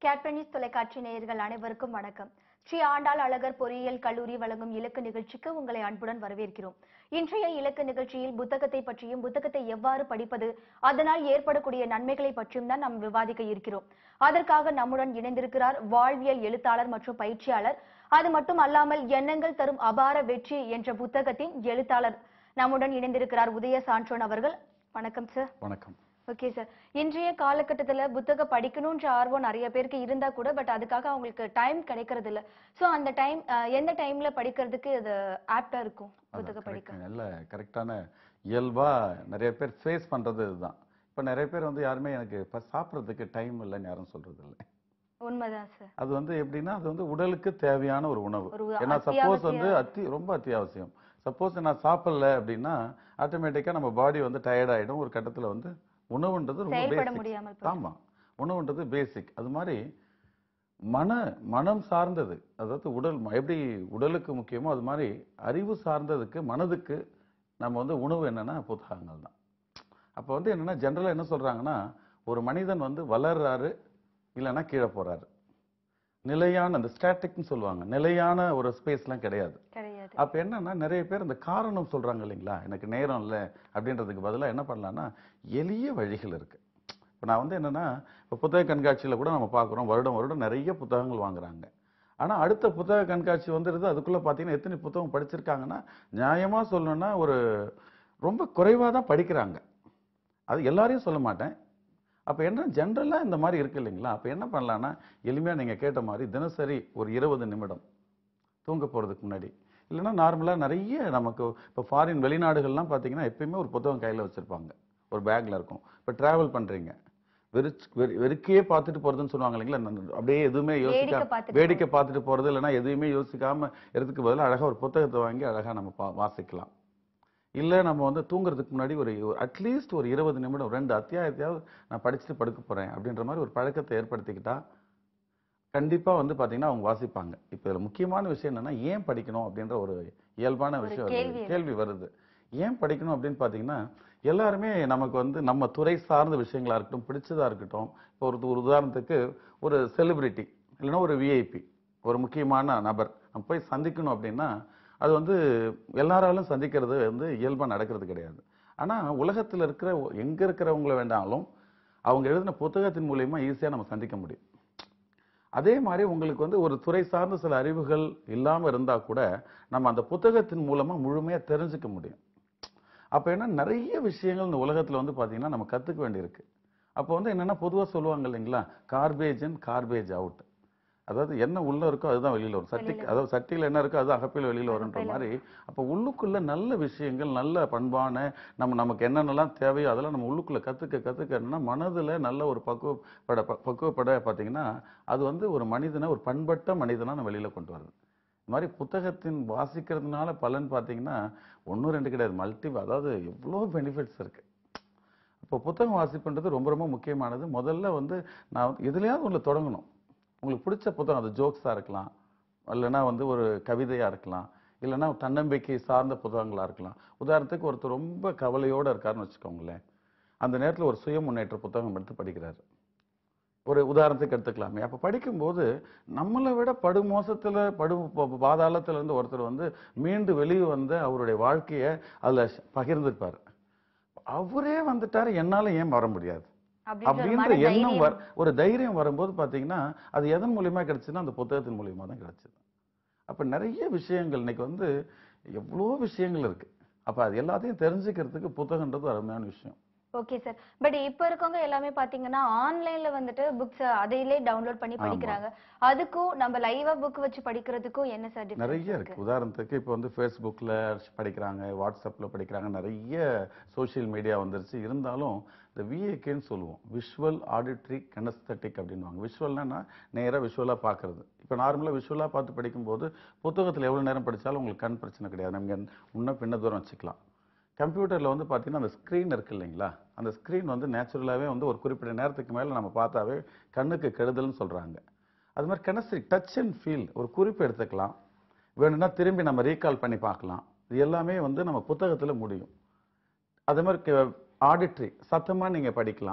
Captain news தொலைக்காட்சி நேயர்கள் அனைவருக்கும் வணக்கம் ஸ்ரீ ஆண்டாள் அழகர் பொறியியல் கல்லூரி வழங்கும் இலக்கு நிகழ்ச்சிக்கு உங்களை அன்புடன் வரவேற்கிறோம் இன்றைய இலக்கு நிகழ்ச்சியில் புத்தகத்தை பற்றியும் புத்தகத்தை எவ்வாறு படிப்பது அதனால் ஏற்படக்கூடிய நன்மைகளை பற்றியும் தான் நாம் விவாதிக்க இருக்கிறோம் அதற்காக நம்முடன் இணைந்திருக்கிறார் வாழ்வியல் எழுத்தாளர் மற்றும் பயிற்சியாளர் அது மட்டும் அல்லாமல் எண்ணங்கள் தரும் அபார வெற்றி என்ற புத்தகத்தின் எழுத்தாளர் நம்முடன் இணைந்திருக்கிறார் உதய சான்றோன் அவர்கள் வணக்கம் சார் வணக்கம் ஓகே சார் இன்றைய காலகட்டத்துல புத்தகம் படிக்கணும்ன்ற ஆர்வம் நிறைய பேருக்கு இருந்தா கூட பட் அதுக்காக அவங்களுக்கு டைம் கிடைக்கிறது இல்ல சோ அந்த டைம் எந்த டைம்ல படிக்கிறதுக்கு இது ஆப்டா இருக்கும் புத்தகம் படிக்க correct. நல்ல கரெக்டான இயல்பா நிறைய பேர் ஃபேஸ் பண்றது இதுதான் இப்போ நிறைய பேர் வந்து யாருமே எனக்கு இப்போ சாப்பிட்றதுக்கு டைம் இல்லைன்னு யாரும் சொல்றது இல்லை உண்மைதான் சார் அது வந்து எப்படின்னா அது வந்து உடலுக்கு தேவையான ஒரு உணவு ஒரு ஏன்னா சப்போஸ் வந்து அத்தியாவசிய- அத்தி ரொம்ப அத்தியாவசியம் சப்போஸ் நான் சாப்பிடல அப்படின்னா ஆட்டோமேட்டிக்கா நம்ம பாடி வந்து டயர்ட் ஆயிடும் ஒரு கட்டத்துல வந்து உணவுன்றது ரொம்ப செயல்பட basic. முடியாமல் போயிடும். ஆமா உணவுன்றது பேசிக் அது மாதிரி மன மனம் சார்ந்தது அதாவது உடல் ம- எப்படி உடலுக்கு முக்கியமோ அது மாதிரி அறிவு சார்ந்ததுக்கு மனதுக்கு நம்ம வந்து உணவு என்னன்னா புத்தகங்கள் தான் அப்போ வந்து என்னன்னா ஜென்ரலா என்ன சொல்றாங்கன்னா ஒரு மனிதன் வந்து வளர்றாரு இல்லைன்னா கீழே போறாரு நிலையான அந்த ஸ்டாட்டிக்னு சொல்லுவாங்க நிலையான ஒரு ஸ்பேஸ்லாம் கிடையாது கிடையாது அப்ப என்னன்னா நிறைய பேர் இந்த காரணம் சொல்றாங்க இல்லைங்களா எனக்கு நேரம் இல்லை அப்படின்றதுக்கு பதிலா என்ன பண்ணலாம்னா எளிய வழிகள் இருக்கு இப்போ நான் வந்து என்னன்னா இப்போ புத்தக கண்காட்சியில கூட நம்ம பார்க்குறோம் வருடம் வருடம் நிறைய புத்தகங்கள் வாங்குறாங்க ஆனா அடுத்த புத்தக கண்காட்சி வந்துடுது அதுக்குள்ள பார்த்தீங்கன்னா எத்தனை புத்தகம் படிச்சிருக்காங்கன்னா நியாயமா சொல்லணும்னா ஒரு ரொம்ப குறைவா தான் படிக்கிறாங்க அது எல்லாரையும் சொல்ல மாட்டேன் அப்போ என்ன ஜென்ரலா இந்த மாதிரி இருக்கு இல்லைங்களா அப்போ என்ன பண்ணலாம்னா எளிமையா நீங்க கேட்ட மாதிரி தினசரி ஒரு இருபது நிமிடம் தூங்க போறதுக்கு முன்னாடி இல்லைன்னா நார்மலாக நிறைய நமக்கு இப்போ ஃபாரின் வெளிநாடுகள்லாம் பார்த்தீங்கன்னா எப்பயுமே ஒரு புத்தகம் கையில் வச்சிருப்பாங்க ஒரு பேக்ல இருக்கும் இப்போ டிராவல் பண்றீங்க வெறிச்சு வெறி வெறுக்கையே பார்த்துட்டு போறதுன்னு சொல்லுவாங்க இல்லைங்களா நன் அப்படியே எதுவுமே வேடிக்கை யோசிக்காம பார்த்துட்டு வேடிக்கை பார்த்துட்டு போறது இல்லைன்னா எதுவுமே யோசிக்காம இருக்கிறதுக்கு பதிலா அழகா ஒரு புத்தகத்தை வாங்கி அழகா நம்ம பா- வாசிக்கலாம் இல்ல நம்ம வந்து தூங்குறதுக்கு முன்னாடி ஒரு அட்லீஸ்ட் ஒரு இருபது நிமிடம் ரெண்டு அத்தியாயத்தையாவது நான் படிச்சுட்டு படுக்க போறேன் அப்படின்ற மாதிரி ஒரு பழக்கத்தை ஏற்படுத்திக்கிட்டா கண்டிப்பா வந்து பாத்தீங்கன்னா அவங்க வாசிப்பாங்க இப்ப இதுல முக்கியமான விஷயம் என்னன்னா ஏன் படிக்கணும் அப்படின்ற ஒரு இயல்பான ஒரு விஷயம் கேள்வி வருது. கேள்வி வருது ஏன் படிக்கணும் அப்படின்னு பாத்தீங்கன்னா எல்லாருமே நமக்கு வந்து நம்ம துறை சார்ந்த விஷயங்களா இருக்கட்டும் பிடிச்சதா இருக்கட்டும் இப்போ ஒரு ஒரு உதாரணத்துக்கு ஒரு செலிபிரிட்டி இல்லைன்னா ஒரு விஐபி ஒரு முக்கியமான நபர் நம்ம போய் சந்திக்கணும் அப்படின்னா அது வந்து எல்லாராலும் சந்திக்கிறது வந்து இயல்பா நடக்கிறது கிடையாது ஆனா உலகத்துல இருக்கிற எங்க இருக்கிறவங்கள வேண்டாலும் அவங்க எழுதின புத்தகத்தின் மூலியமா ஈஸியா நம்ம சந்திக்க முடியும் அதே மாதிரி உங்களுக்கு வந்து ஒரு துறை சார்ந்த சில அறிவுகள் இல்லாம இருந்தா கூட நம்ம அந்த புத்தகத்தின் மூலமா முழுமையா தெரிஞ்சுக்க முடியும் அப்ப என்ன நிறைய விஷயங்கள் இந்த உலகத்துல வந்து பாத்தீங்கன்னா நம்ம கத்துக்க வேண்டியிருக்கு அப்போ வந்து என்னன்னா பொதுவா சொல்லுவாங்க இல்லைங்களா கார்பேஜ் இன் கார்பேஜ் அவுட் அதாவது என்ன உள்ள இருக்கோ அதுதான் வெளியில வரும் சட்டி வெளியில அதாவது சட்டியில என்ன இருக்கோ அது அகப்பையில வெளியில வரும்ன்ற அகப்பையில மாதிரி அப்ப உள்ளுக்குள்ள நல்ல விஷயங்கள் நல்ல பண்பான நம்ம நமக்கு என்னென்னலாம் தேவையோ அதெல்லாம் நம்ம உள்ளுக்குள்ள கத்துக்க கத்துக்க என்னன்னா மனதுல நல்ல ஒரு பக்குவப்பட ப- பக்குவப்பட பாத்தீங்கன்னா அது வந்து ஒரு மனிதனை ஒரு பண்பட்ட மனிதனா நம்ம வெளியில கொண்டு வருது இந்த மாதிரி புத்தகத்தின் வாசிக்கிறதுனால பலன் பார்த்தீங்கன்னா ஒன்றும் ரெண்டு கிடையாது மல்டி அதாவது எவ்வளோ பெனிஃபிட்ஸ் இருக்கு இப்போ புத்தகம் வாசிப்புன்றது ரொம்ப ரொம்ப முக்கியமானது முதல்ல வந்து நான் வந்து எதுலையாவது ஒன்று தொடங்கணும் உங்களுக்கு பிடிச்ச புத்தகம் அது ஜோக்ஸாக இருக்கலாம் இல்லைன்னா வந்து ஒரு கவிதையாக இருக்கலாம் இல்லைன்னா தன்னம்பிக்கை சார்ந்த புத்தகங்களாக இருக்கலாம் உதாரணத்துக்கு ஒருத்தர் ரொம்ப கவலையோடு இருக்காருன்னு வச்சுக்கோங்களேன் அந்த நேரத்தில் ஒரு சுய முன்னேற்ற புத்தகம் எடுத்து படிக்கிறாரு ஒரு உதாரணத்துக்கு எடுத்துக்கலாமே அப்போ படிக்கும்போது நம்மளை விட படுமோசத்துல படு ப- பாதாளத்துல இருந்து ஒருத்தர் வந்து மீண்டு வெளியே வந்து அவருடைய வாழ்க்கையை அதுல ஷ- பகிர்ந்திருப்பாரு அவரே வந்துட்டாரு என்னால ஏன் வர முடியாது அப்படின்ற ஒரு அப்படின்ற மன எண்ணம் தைரியம். வர ஒரு தைரியம் வரும்போது பாத்தீங்கன்னா அது எதன் மூலியமா கிடைச்சுன்னா அந்த புத்தகத்தின் மூலியமா தான் கிடைச்சது அப்ப நிறைய விஷயங்கள் இன்னைக்கு வந்து எவ்வளோ விஷயங்கள் இருக்கு அப்ப அது எல்லாத்தையும் தெரிஞ்சுக்கிறதுக்கு புத்தகன்றது ஒரு அருமையான விஷயம் ஓகே சார் பட் இப்ப இருக்கவங்க எல்லாமே பாத்தீங்கன்னா ஆன்லைன்ல வந்துட்டு புக்ஸ் அதையிலே டவுன்லோட் பண்ணி ஆமா. படிக்கிறாங்க அதுக்கும் நம்ம லைவா புக் வச்சு படிக்கிறதுக்கும் என்ன சார் நிறைய டிஃபரன்ஸ் இருக்கு உதாரணத்துக்கு இப்போ வந்து ஃபேஸ்புக்கில் படிக்கிறாங்க வாட்ஸ்அப்பில் படிக்கிறாங்க நிறைய சோஷியல் மீடியா வந்துருச்சு இருந்தாலும் இந்த விஏகேன்னு சொல்லுவோம் விஷுவல் ஆடிட்ரி கெனஸ்தட்டிக் அப்படின்வாங்க விஷுவல்னா நேராக விஷுவலாக பார்க்கறது இப்போ நார்மலாக விஷுவலாக பார்த்து படிக்கும்போது புத்தகத்தில் எவ்வளோ நேரம் படித்தாலும் உங்களுக்கு கண் பிரச்சனை கிடையாது நம்ம முன்ன பின்ன தூரம் வச்சுக்கலாம் கம்ப்யூட்டரில் வந்து பார்த்தீங்கன்னா அந்த ஸ்க்ரீன் இருக்கு இல்லைங்களா அந்த ஸ்க்ரீன் வந்து நேச்சுரலாகவே வந்து ஒரு குறிப்பிட்ட நேரத்துக்கு மேலே நம்ம பார்த்தாவே கண்ணுக்கு கெடுதல்னு சொல்கிறாங்க அது மாதிரி கெனஸ்ட்ரி டச் அண்ட் ஃபீல் ஒரு குறிப்பு எடுத்துக்கலாம் வேணும்னா திரும்பி நம்ம ரீகால் பண்ணி பார்க்கலாம் இது எல்லாமே வந்து நம்ம புத்தகத்தில் முடியும் அதே மாதிரி ஆடிட்ரி சத்தமாக நீங்கள் படிக்கலாம்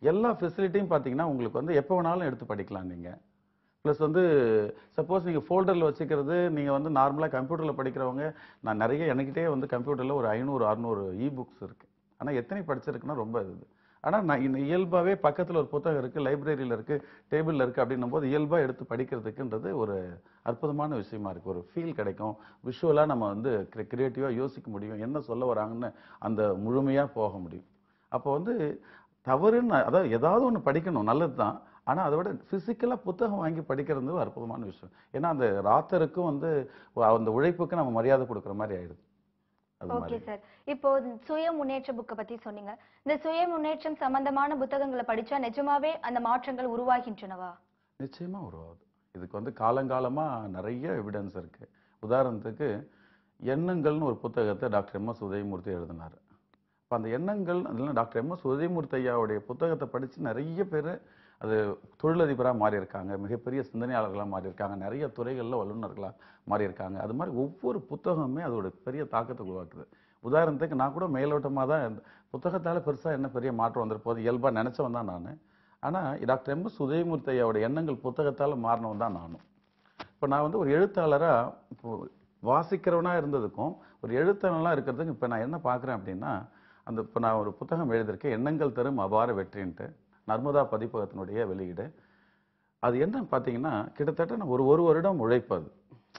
எல்லா ஃபெசிலிட்டியும் பார்த்தீங்கன்னா உங்களுக்கு வந்து எப்போ வேணாலும் எடுத்து படிக்கலாம் நீங்கள் ப்ளஸ் வந்து சப்போஸ் நீங்கள் ஃபோல்டரில் வச்சுக்கிறது நீங்கள் வந்து நார்மலாக கம்ப்யூட்டரில் படிக்கிறவங்க நான் நிறைய என்கிட்டே வந்து கம்ப்யூட்டரில் ஒரு ஐநூறு அறநூறு இ புக்ஸ் இருக்குது ஆனால் எத்தனை படிச்சிருக்குன்னா ரொம்ப இது ஆனால் நான் இன்னும் இயல்பாகவே பக்கத்தில் ஒரு புத்தகம் இருக்குது லைப்ரரியில் இருக்குது டேபிளில் இருக்குது அப்படின்னும் போது இயல்பாக எடுத்து படிக்கிறதுக்குன்றது ஒரு அற்புதமான விஷயமா இருக்குது ஒரு ஃபீல் கிடைக்கும் விஷுவலாக நம்ம வந்து கிரியேட்டிவாக யோசிக்க முடியும் என்ன சொல்ல வராங்கன்னு அந்த முழுமையாக போக முடியும் அப்போ வந்து தவறுன்னு அதாவது ஏதாவது ஒன்று படிக்கணும் நல்லது தான் ஆனால் அதை விட ஃபிசிக்கலாக புத்தகம் வாங்கி படிக்கிறது ஒரு அற்புதமான விஷயம் ஏன்னா அந்த ராத்தருக்கும் வந்து அந்த உழைப்புக்கு நம்ம மரியாதை கொடுக்குற மாதிரி ஆயிடுது அது ஓகே மாதிரி சார் இப்போ சுய முன்னேற்ற புக்கை பத்தி சொன்னீங்க இந்த சுய முன்னேற்றம் சம்பந்தமான புத்தகங்களை படிச்சா நிஜமாவே அந்த மாற்றங்கள் உருவாகின்றனவா நிச்சயமா உருவாகுது இதுக்கு வந்து காலங்காலமா நிறைய எவிடன்ஸ் இருக்கு உதாரணத்துக்கு எண்ணங்கள்னு ஒரு புத்தகத்தை டாக்டர் எம் எஸ் உதயமூர்த்தி எழுதினார் அப்போ அந்த எண்ணங்கள் அதில் டாக்டர் எம் எஸ் உதயமூர்த்தி ஐயாவுடைய புத்தகத்தை படித்து நிறைய பேர் அது தொழிலதிபராக மாறி இருக்காங்க மிகப்பெரிய சிந்தனையாளர்களாக மாறி இருக்காங்க நிறைய துறைகளில் வல்லுநர்களாக மாறி இருக்காங்க அது மாதிரி ஒவ்வொரு புத்தகமுமே அதோட பெரிய தாக்கத்தை உருவாக்குது உதாரணத்துக்கு நான் கூட மேலோட்டமாக தான் இந்த புத்தகத்தால் பெருசாக என்ன பெரிய மாற்றம் வந்துருப்போது இயல்பாக நினச்சவன் தான் நான் ஆனால் டாக்டர் எம் எஸ் உதயமூர்த்தி ஐயாவோட எண்ணங்கள் புத்தகத்தால் மாறினவன் தான் நானும் இப்போ நான் வந்து ஒரு எழுத்தாளராக இப்போ வாசிக்கிறவனா இருந்ததுக்கும் ஒரு எழுத்தாளனாக இருக்கிறதுக்கு இப்போ நான் என்ன பார்க்குறேன் அப்படின்னா அந்த இப்போ நான் ஒரு புத்தகம் எழுதியிருக்கேன் எண்ணங்கள் தரும் அபார வெற்றின்ட்டு நர்மதா பதிப்பகத்தினுடைய வெளியீடு அது என்னன்னு பார்த்தீங்கன்னா கிட்டத்தட்ட நான் ஒரு ஒரு வருடம் உழைப்பு அது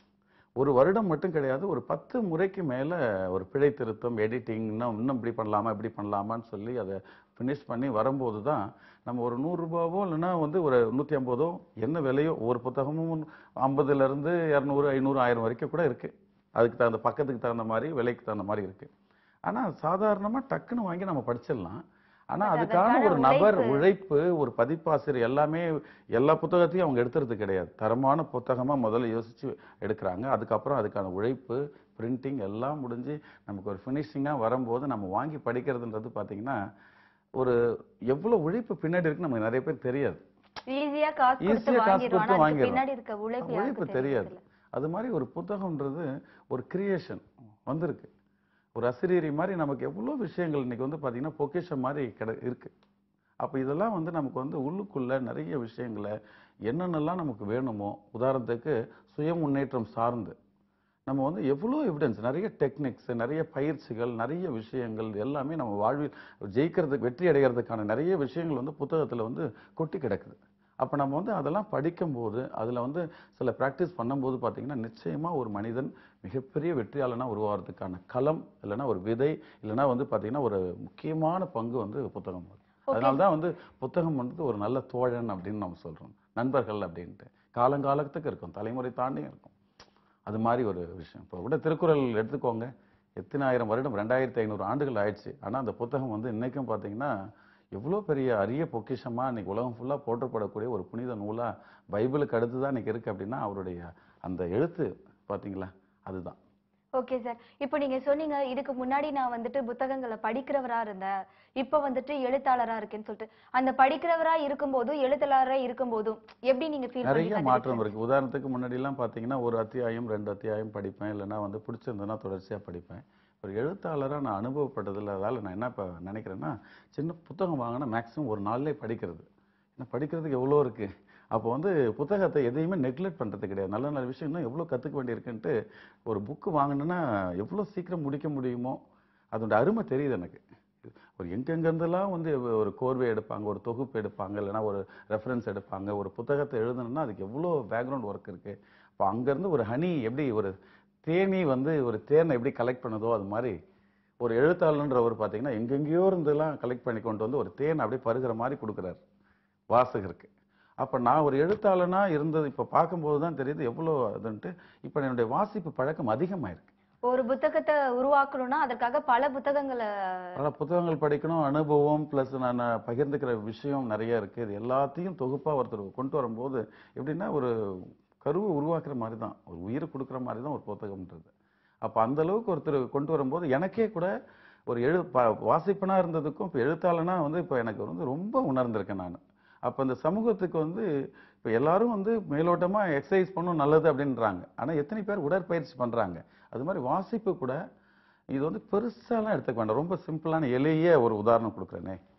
ஒரு வருடம் மட்டும் கிடையாது ஒரு பத்து முறைக்கு மேலே ஒரு பிழை திருத்தம் எடிட்டிங் இன்னும் இன்னும் இப்படி பண்ணலாமா இப்படி பண்ணலாமான்னு சொல்லி அதை ஃபினிஷ் பண்ணி வரும்போது தான் நம்ம ஒரு நூறுரூபாவோ இல்லைன்னா வந்து ஒரு நூற்றி ஐம்பதோ என்ன விலையோ ஒவ்வொரு புத்தகமும் ஐம்பதுலேருந்து இரநூறு ஐநூறு ஆயிரம் வரைக்கும் கூட இருக்குது அதுக்கு தகுந்த பக்கத்துக்கு தகுந்த மாதிரி விலைக்கு தகுந்த மாதிரி இருக்குது ஆனால் சாதாரணமாக டக்குன்னு வாங்கி நம்ம படிச்சிடலாம் ஆனால் But அதுக்கான அதற்கான ஒரு நபர் உழைப்பு. உழைப்பு ஒரு பதிப்பாசிரியர் எல்லாமே எல்லா புத்தகத்தையும் அவங்க எடுத்துறது கிடையாது தரமான புத்தகமா முதல்ல யோசிச்சு எடுக்கிறாங்க அதுக்கப்புறம் அதுக்கான உழைப்பு பிரிண்டிங் எல்லாம் முடிஞ்சு நமக்கு ஒரு ஃபினிஷிங்காக வரும்போது நம்ம வாங்கி படிக்கிறதுன்றது பார்த்தீங்கன்னா ஒரு எவ்வளவு உழைப்பு பின்னாடி இருக்கு நமக்கு நிறைய பேர் தெரியாது ஈஸியா காசு கொடுத்து ஈஸியா காசு வாங்கிடுவோம் கொடுத்து ஆனா அதுக்கு வாங்கிடுறோம். பின்னாடி இருக்க உழைப்பு உழைப்பு யாருக்கும் தெரியாது தெரியாது அது மாதிரி ஒரு புத்தகம்ன்றது ஒரு கிரியேஷன் வந்திருக்கு ஒரு அசிரியரி மாதிரி நமக்கு எவ்வளோ விஷயங்கள் இன்னைக்கு வந்து பார்த்தீங்கன்னா பொக்கிஷம் மாதிரி கிட இருக்கு அப்போ இதெல்லாம் வந்து நமக்கு வந்து உள்ளுக்குள்ள நிறைய விஷயங்களை என்னென்னலாம் நமக்கு வேணுமோ உதாரணத்துக்கு சுய முன்னேற்றம் சார்ந்து நம்ம வந்து எவ்வளோ எவிடன்ஸ் நிறைய டெக்னிக்ஸ் நிறைய பயிற்சிகள் நிறைய விஷயங்கள் எல்லாமே நம்ம வாழ்வில் ஜெயிக்கிறதுக்கு வெற்றி அடைகிறதுக்கான நிறைய விஷயங்கள் வந்து புத்தகத்தில் வந்து கொட்டி கிடக்குது அப்போ நம்ம வந்து அதெல்லாம் படிக்கும்போது அதில் வந்து சில ப்ராக்டிஸ் பண்ணும்போது பார்த்தீங்கன்னா நிச்சயமாக ஒரு மனிதன் மிகப்பெரிய வெற்றியாளனா உருவாகிறதுக்கான களம் இல்லைன்னா ஒரு விதை இல்லைன்னா வந்து பார்த்தீங்கன்னா ஒரு முக்கியமான பங்கு வந்து புத்தகம் அதனால தான் வந்து புத்தகம் வந்து ஒரு நல்ல தோழன் அப்படின்னு நம்ம சொல்கிறோம் நண்பர்கள் அப்படின்ட்டு காலங்காலத்துக்கு இருக்கும் தலைமுறை தாண்டியும் இருக்கும் அது மாதிரி ஒரு விஷயம் இப்போ விட திருக்குறள் எடுத்துக்கோங்க எத்தனை ஆயிரம் வருடம் ரெண்டாயிரத்தி ஐநூறு ஆண்டுகள் ஆயிடுச்சு ஆனால் அந்த புத்தகம் வந்து இன்னைக்கும் பார்த்தீங்கன்னா எவ்வளோ பெரிய அரிய பொக்கிஷமா இன்னைக்கு உலகம் ஃபுல்லாக போற்றப்படக்கூடிய ஒரு புனித நூலா பைபிளுக்கு அடுத்து தான் இன்னைக்கு இருக்கு அப்படின்னா அவருடைய அந்த எழுத்து பார்த்தீங்களா அதுதான் ஓகே சார் இப்போ நீங்க சொன்னீங்க இதுக்கு முன்னாடி நான் வந்துட்டு புத்தகங்களை படிக்கிறவரா இருந்தேன் இப்போ வந்துட்டு எழுத்தாளரா இருக்கேன்னு சொல்லிட்டு அந்த படிக்கிறவரா இருக்கும்போதும் எழுத்தாளரா இருக்கும்போதும் எப்படி நீங்க ஃபீல் நிறைய பண்ணீங்க மாற்றம் இருக்கு உதாரணத்துக்கு முன்னாடி எல்லாம் பார்த்தீங்கன்னா ஒரு அத்தியாயம் ரெண்டு அத்தியாயம் படிப்பேன் இல்லைன்னா வந்து பிடிச்சிருந்ததுன்னா தொடர்ச்சியா படிப்பேன் ஒரு எழுத்தாளரா நான் அனுபவப்பட்டதில்ல அதால நான் என்ன இப்போ நினைக்கிறேன்னா சின்ன புத்தகம் வாங்கினா மேக்ஸிமம் ஒரு நாள்லயே படிக்கிறது ஏன்னா படிக்கிறதுக்கு எவ்வளோ இருக்கு அப்போ வந்து புத்தகத்தை எதையுமே நெக்லெக்ட் பண்றது கிடையாது நல்ல நல்ல விஷயம் இன்னும் எவ்வளோ கற்றுக்க வேண்டியிருக்குன்ட்டு ஒரு புக்கு வாங்கினேன்னா எவ்வளோ சீக்கிரம் முடிக்க முடியுமோ அதோட அருமை தெரியுது எனக்கு ஒரு எங்கெங்கேருந்தெல்லாம் வந்து ஒரு கோர்வை எடுப்பாங்க ஒரு தொகுப்பு எடுப்பாங்க இல்லைன்னா ஒரு ரெஃபரன்ஸ் எடுப்பாங்க ஒரு புத்தகத்தை எழுதணும்னா அதுக்கு எவ்வளோ பேக்ரவுண்ட் ஒர்க் இருக்கு அப்போ அங்கேருந்து ஒரு ஹனி எப்படி ஒரு தேனி வந்து ஒரு தேனை எப்படி கலெக்ட் பண்ணுதோ அது மாதிரி ஒரு எழுத்தாளன்றவர் பார்த்தீங்கன்னா எங்கெங்கேயோ இருந்தெல்லாம் கலெக்ட் பண்ணி கொண்டு வந்து ஒரு தேனை அப்படியே பருகிற மாதிரி கொடுக்குறாரு வாசகருக்கு அப்போ நான் ஒரு எழுத்தாளனா இருந்தது இப்போ பார்க்கும்போது தான் தெரியுது எவ்வளோ அதுன்ட்டு இப்போ என்னுடைய வாசிப்பு பழக்கம் அதிகமாயிருக்கு ஒரு புத்தகத்தை உருவாக்கணும்னா அதற்காக பல புத்தகங்களை பல புத்தகங்கள் படிக்கணும் அனுபவம் ப்ளஸ் நான் பகிர்ந்துக்கிற விஷயம் நிறைய இருக்கு இது எல்லாத்தையும் தொகுப்பா ஒருத்தர் கொண்டு வரும்போது எப்படின்னா ஒரு கருவை உருவாக்குற மாதிரி தான் ஒரு உயிரை கொடுக்குற மாதிரி தான் ஒரு புத்தகம்ன்றது அப்போ அந்த அளவுக்கு ஒருத்தர் கொண்டு வரும்போது எனக்கே கூட ஒரு எழு ப- வாசிப்பனா இருந்ததுக்கும் இப்போ எழுத்தாளனா வந்து இப்போ எனக்கு வந்து ரொம்ப உணர்ந்திருக்கேன் நான் அப்போ இந்த சமூகத்துக்கு வந்து இப்போ எல்லாரும் வந்து மேலோட்டமா எக்ஸசைஸ் பண்ணணும் நல்லது அப்படின்றாங்க ஆனா எத்தனை பேர் உடற்பயிற்சி பண்றாங்க அது மாதிரி வாசிப்பு கூட இது வந்து பெருசாலாம் எடுத்துக்க வேண்டாம் ரொம்ப சிம்பிளான எளிய ஒரு உதாரணம் கொடுக்குறேனே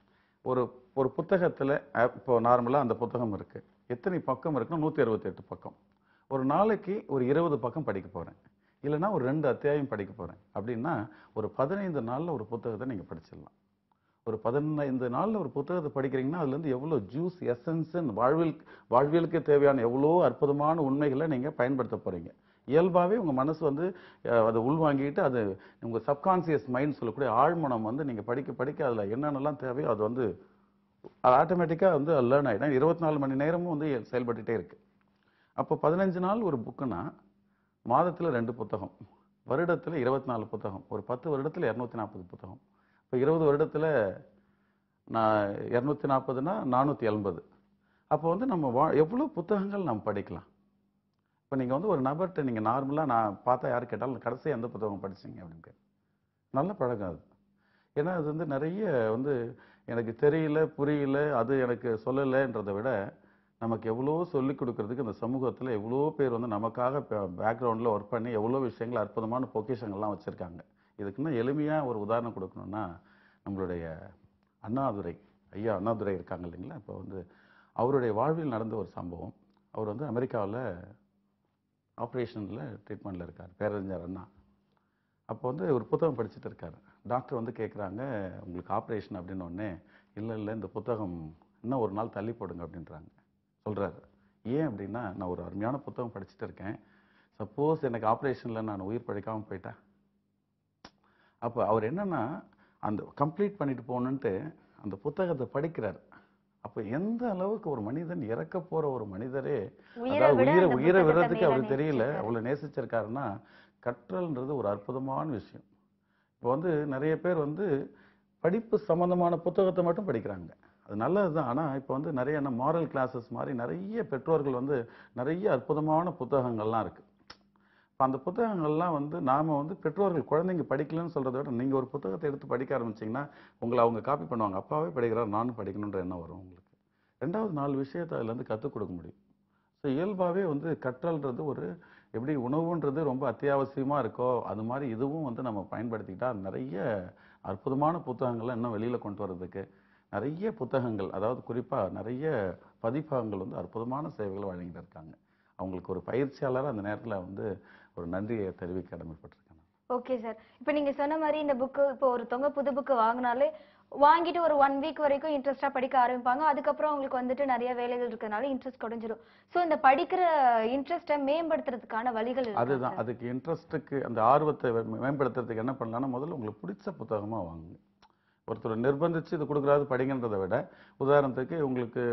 ஒரு ஒரு புத்தகத்தில் இப்போ நார்மலாக அந்த புத்தகம் இருக்கு எத்தனை பக்கம் இருக்குன்னா நூற்றி அறுபத்தெட்டு பக்கம் ஒரு நாளைக்கு ஒரு இருபது பக்கம் படிக்க போகிறேன் இல்லைன்னா ஒரு ரெண்டு அத்தியாயம் படிக்க போகிறேன் அப்படின்னா ஒரு பதினைந்து நாளில் ஒரு புத்தகத்தை நீங்கள் படிச்சிடலாம் ஒரு பதினைந்து நாளில் ஒரு புத்தகத்தை படிக்கிறீங்கன்னா அதுலேருந்து எவ்வளோ ஜூஸ் எசன்ஸுன்னு வாழ்வில் வாழ்வியலுக்கு தேவையான எவ்வளோ அற்புதமான உண்மைகளை நீங்கள் பயன்படுத்த போகிறீங்க இயல்பாகவே உங்கள் மனசு வந்து அஹ், அதை உள்வாங்கிட்டு அது உங்கள் சப்கான்சியஸ் மைண்ட் சொல்லக்கூடிய ஆழ்மனம் வந்து நீங்கள் படிக்க படிக்க அதில் என்னென்னலாம் தேவையோ அது வந்து அது ஆட்டோமேட்டிக்காக வந்து லேர்ன் ஆகிடும் இருபத்தி நாலு மணி நேரமும் வந்து செயல்பட்டுட்டே இருக்கு அப்போ பதினஞ்சு நாள் ஒரு புக்குனா மாதத்தில் ரெண்டு புத்தகம் வருடத்தில் இருபத்தி நாலு புத்தகம் ஒரு பத்து வருடத்தில் இரநூத்தி நாற்பது புத்தகம் இப்போ இருபது வருடத்தில் நான் இரநூத்தி நாற்பதுனா நானூற்றி எண்பது அப்போ வந்து நம்ம வா எவ்வளோ புத்தகங்கள் நம்ம படிக்கலாம் இப்போ நீங்கள் வந்து ஒரு நபர்கிட்ட நீங்கள் நார்மலாக நான் பார்த்தா யார் கேட்டாலும் கடைசியாக எந்த புத்தகம் படிச்சீங்க அப்படின்னு கேட்கு. நல்ல பழக்கம் அது ஏன்னா அது வந்து நிறைய வந்து எனக்கு தெரியல புரியல அது எனக்கு சொல்லலைன்றதை விட நமக்கு எவ்வளோ சொல்லிக் கொடுக்கறதுக்கு இந்த சமூகத்தில் எவ்வளோ பேர் வந்து நமக்காக பேக்ரவுண்டில் ஒர்க் பண்ணி எவ்வளோ விஷயங்கள் அற்புதமான பொக்கிஷங்கள்லாம் வச்சுருக்காங்க இதுக்குன்னு எளிமையாக ஒரு உதாரணம் கொடுக்கணும்னா நம்மளுடைய அண்ணாதுரை ஐயா அண்ணாதுரை இருக்காங்க இல்லைங்களா இப்போ வந்து அவருடைய வாழ்வில் நடந்த ஒரு சம்பவம் அவர் வந்து அமெரிக்காவில் ஆப்ரேஷனில் ட்ரீட்மெண்ட்டில் இருக்கார் பேரறிஞர் அண்ணா அப்போ வந்து ஒரு புத்தகம் படிச்சுட்டு இருக்காரு டாக்டர் வந்து கேட்குறாங்க உங்களுக்கு ஆப்ரேஷன் அப்படின்னு உடனே இல்லை இல்லை இந்த புத்தகம் இன்னும் ஒரு நாள் தள்ளி போடுங்க அப்படின்றாங்க சொல்கிறாரு ஏன் அப்படின்னா நான் ஒரு அருமையான புத்தகம் படிச்சுட்டு இருக்கேன் சப்போஸ் எனக்கு ஆப்ரேஷனில் நான் உயிர் பழைக்காமல் போயிட்டேன் அப்போ அவர் என்னன்னா அந்த கம்ப்ளீட் பண்ணிட்டு போகணுன்ட்டு அந்த புத்தகத்தை படிக்கிறார் அப்போ எந்த அளவுக்கு ஒரு மனிதன் இறக்க போற ஒரு மனிதரே உயிரை அதாவது விட உயிரை அந்த உயிரை புத்தகத்தை விடுறதுக்கு மேல அவருக்கு தெரியல நேசிச்சிருக்காரு. அவ்வளவு நேசிச்சிருக்காருன்னா கற்றல்ன்றது ஒரு அற்புதமான விஷயம் இப்போ வந்து நிறைய பேர் வந்து படிப்பு சம்பந்தமான புத்தகத்தை மட்டும் படிக்கிறாங்க அது நல்லதுதான் ஆனா இப்போ வந்து நிறைய என்ன மாரல் கிளாஸஸ் மாதிரி நிறைய பெற்றோர்கள் வந்து நிறைய அற்புதமான புத்தகங்கள்லாம் இருக்கு இப்போ அந்த புத்தகங்கள்லாம் வந்து நாம வந்து பெற்றோர்கள் குழந்தைங்க படிக்கலன்னு சொல்றதை விட நீங்க ஒரு புத்தகத்தை எடுத்து படிக்க ஆரம்பிச்சீங்கன்னா உங்களை அவங்க காப்பி பண்ணுவாங்க அப்பாவே படிக்கிறார் நானும் படிக்கணுன்ற எண்ணம் வரும் உங்களுக்கு ரெண்டாவது நாலு விஷயத்தை அதுல இருந்து கற்றுக் கொடுக்க முடியும் ஸோ இயல்பாகவே வந்து கற்றல்ன்றது ஒரு எப்படி உணவுன்றது ரொம்ப அத்தியாவசியமா இருக்கோ அது மாதிரி இதுவும் வந்து நம்ம பயன்படுத்திக்கிட்டா நிறைய அற்புதமான புத்தகங்களை இன்னும் வெளியில கொண்டு வர்றதுக்கு நிறைய புத்தகங்கள் அதாவது குறிப்பா நிறைய பதிப்பகங்கள் வந்து அற்புதமான சேவைகளை வழங்கிட்டு இருக்காங்க அவங்களுக்கு ஒரு பயிற்சியாளர் அந்த நேரத்துல வந்து ஒரு நன்றியை தெரிவிக்க கடமைப்பட்டிருக்கேன் நான். ஓகே சார் இப்போ நீங்க சொன்ன மாதிரி இந்த புக்கு இப்போ ஒருத்தவங்க புது புக்கு வாங்கினாலே வாங்கிட்டு ஒரு ஒன் வீக் வரைக்கும் இன்ட்ரெஸ்டா படிக்க ஆரம்பிப்பாங்க அதுக்கப்புறம் அவங்களுக்கு வந்துட்டு நிறைய வேலைகள் இருக்கறனால இன்ட்ரெஸ்ட் குறைஞ்சிரும் சோ இந்த படிக்கிற இன்ட்ரெஸ்ட்டை மேம்படுத்துறதுக்கான வழிகள் இருக்கா அதுதான் sir? அதுக்கு இன்ட்ரெஸ்ட்டுக்கு அந்த ஆர்வத்தை மே- மேம்படுத்துறதுக்கு என்ன பண்ணலாம்னா முதல்ல உங்களுக்கு பிடிச்ச புத்தகமா வாங்குங்க ஒருத்தர் நிர்பந்திச்சு இது கொடுக்குறாது படிங்கன்றதை விட உதாரணத்துக்கு உங்களுக்கு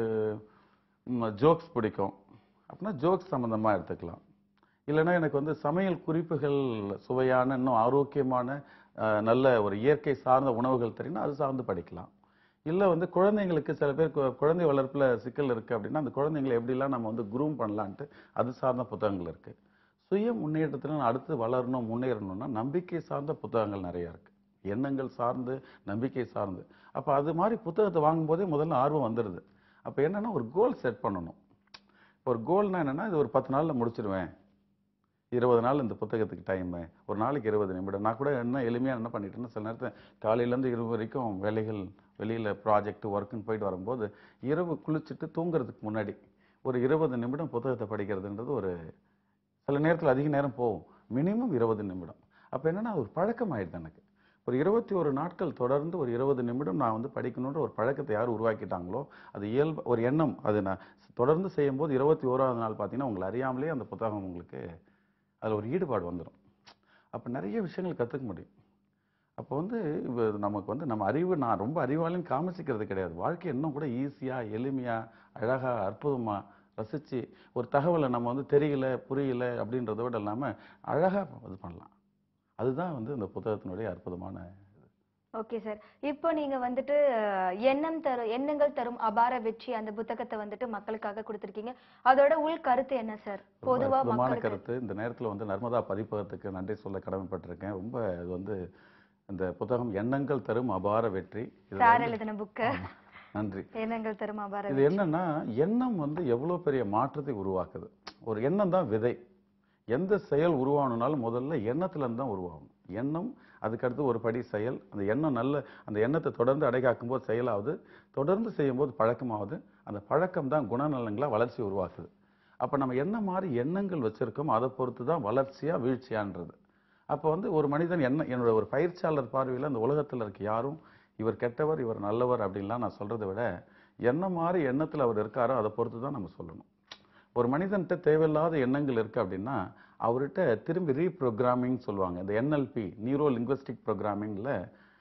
ஜோக்ஸ் பிடிக்கும் அப்படின்னா ஜோக்ஸ் சம்மந்தமாக எடுத்துக்கலாம் இல்லைன்னா எனக்கு வந்து சமையல் குறிப்புகள் சுவையான இன்னும் ஆரோக்கியமான அஹ், நல்ல ஒரு இயற்கை சார்ந்த உணவுகள் தெரியும்னா அது சார்ந்து படிக்கலாம் இல்லை வந்து குழந்தைங்களுக்கு சில பேர் கு- குழந்தை வளர்ப்பில் சிக்கல் இருக்குது அப்படின்னா அந்த குழந்தைங்களை எப்படிலாம் நம்ம வந்து குரூம் பண்ணலான்ட்டு அது சார்ந்த புத்தகங்கள் இருக்குது சுய முன்னேற்றத்தில் அடுத்து வளரணும் முன்னேறணும்னா நம்பிக்கை சார்ந்த புத்தகங்கள் நிறைய இருக்கு எண்ணங்கள் சார்ந்து நம்பிக்கை சார்ந்து அப்போ அது மாதிரி புத்தகத்தை வாங்கும்போதே முதல்ல ஆர்வம் வந்துடுது அப்போ என்னன்னா ஒரு கோல் செட் பண்ணணும் ஒரு கோல்னா என்னன்னா இது ஒரு பத்து நாள்ல முடிச்சிருவேன் இருபது நாள் இந்த புத்தகத்துக்கு டைம் ஒரு நாளைக்கு இருபது நிமிடம் நான் கூட என்ன எளிமையா என்ன பண்ணிட்டேன்னா சில நேரத்தில் காலையிலேருந்து இரவு வரைக்கும் வேலைகள் வெளியில ப்ராஜெக்ட் ஒர்க்குன்னு போயிட்டு வரும்போது இரவு குளிச்சுட்டு தூங்குறதுக்கு முன்னாடி ஒரு இருபது நிமிடம் புத்தகத்தை படிக்கிறதுன்றது ஒரு சில நேரத்தில் அதிக நேரம் போகும் மினிமம் இருபது நிமிடம் அப்போ என்னன்னா அது ஒரு பழக்கம் ஆயிடுது எனக்கு ஒரு இருபத்தி ஒரு நாட்கள் தொடர்ந்து ஒரு இருபது நிமிடம் நான் வந்து படிக்கணுன்ற ஒரு பழக்கத்தை யார் உருவாக்கிட்டாங்களோ அது இயல்பு ஒரு எண்ணம் அது நான் தொடர்ந்து செய்யும்போது இருபத்தி ஓராவது நாள் பார்த்தீங்கன்னா உங்களை அறியாமலே அந்த புத்தகம் உங்களுக்கு அதில் ஒரு ஈடுபாடு வந்துடும் அப்போ நிறைய விஷயங்கள் கற்றுக்க முடியும் அப்போ வந்து இவ நமக்கு வந்து நம்ம அறிவு நான் ரொம்ப அறிவாளின்னு காமிச்சிக்கிறது கிடையாது வாழ்க்கை இன்னும் கூட ஈஸியாக எளிமையாக அழகாக அற்புதமாக ரசித்து ஒரு தகவலை நம்ம வந்து தெரியல புரியல அப்படின்றத விட இல்லாமல் அழகாக இது பண்ணலாம் அதுதான் வந்து இந்த புத்தகத்தினுடைய அற்புதமான ஓகே சார் இப்போ நீங்க வந்துட்டு அஹ், எண்ணம் தரும் எண்ணங்கள் தரும் அபார வெற்றி அந்த புத்தகத்தை வந்துட்டு மக்களுக்காக கொடுத்திருக்கீங்க அதோட உள் கருத்து என்ன சார் ரொம்ப பொதுவா அற்புதமான மக்களுக்கு கருத்து இந்த நேரத்தில் வந்து நர்மதா பதிப்பகத்துக்கு நன்றி சொல்ல கடமைப்பட்டிருக்கேன் ரொம்ப இது வந்து இந்த புத்தகம் எண்ணங்கள் தரும் அபார வெற்றி இதுல சார் வந்து- எழுதின புக்கு ஆமா, நன்றி எண்ணங்கள் தரும் அபார இது என்னன்னா எண்ணம் வந்து எவ்வளவு பெரிய மாற்றத்தை உருவாக்குது ஒரு எண்ணம் தான் விதை எந்த செயல் உருவாகணும்னாலும் முதல்ல எண்ணத்துல இருந்து தான் உருவாகணும் எண்ணம் அதுக்கடுத்து ஒரு படி செயல் அந்த எண்ணம் நல்ல அந்த எண்ணத்தை தொடர்ந்து அடைகாக்கும் போது செயலாகுது தொடர்ந்து செய்யும்போது பழக்கமாகுது அந்த பழக்கம் தான் குணநலங்களா வளர்ச்சி உருவாக்குது அப்போ நம்ம என்ன மாதிரி எண்ணங்கள் வச்சிருக்கோமோ அதை பொறுத்து தான் வளர்ச்சியா வீழ்ச்சியான்றது அப்போ வந்து ஒரு மனிதன் என்ன என்னோட ஒரு பயிற்சியாளர் பார்வையில் அந்த உலகத்தில் இருக்க யாரும் இவர் கெட்டவர் இவர் நல்லவர் அப்படின்லாம் நான் சொல்றதை விட என்ன மாதிரி எண்ணத்தில் அவர் இருக்காரோ அதை பொறுத்து தான் நம்ம சொல்லணும் ஒரு மனிதன்கிட்ட தேவையில்லாத எண்ணங்கள் இருக்கு அப்படின்னா அவர்கிட்ட திரும்பி ரீப்ரோக்ராமிங் சொல்லுவாங்க இந்த என்எல்பி நியூரோ லிங்குவிஸ்டிக் ப்ரோக்ராமிங்கில்